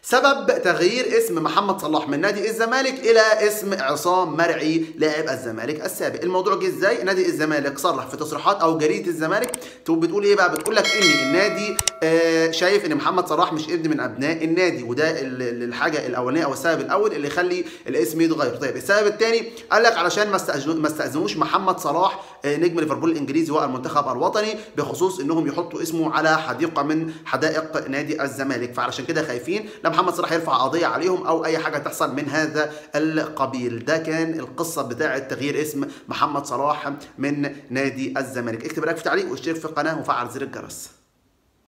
سبب تغيير اسم محمد صلاح من نادي الزمالك الى اسم عصام مرعي لاعب الزمالك السابق الموضوع جه ازاي نادي الزمالك صرح في تصريحات او جريده الزمالك بتقول ايه بقى بتقول لك ان النادي آه شايف ان محمد صلاح مش ابن من ابناء النادي وده الحاجه الاولانيه او السبب الاول اللي يخلي الاسم يتغير طيب السبب الثاني قال لك علشان ما استاذنوش محمد صلاح آه نجم ليفربول الانجليزي والمنتخب الوطني بخصوص انهم يحطوا اسمه على حديقه من حدائق نادي الزمالك فعلشان كده خايفين لما محمد صلاح يرفع قضيه عليهم او اي حاجه تحصل من هذا القبيل ده كان القصه بتاعه تغيير اسم محمد صلاح من نادي الزمالك اكتب رايك في تعليق واشترك في القناه وفعل زر الجرس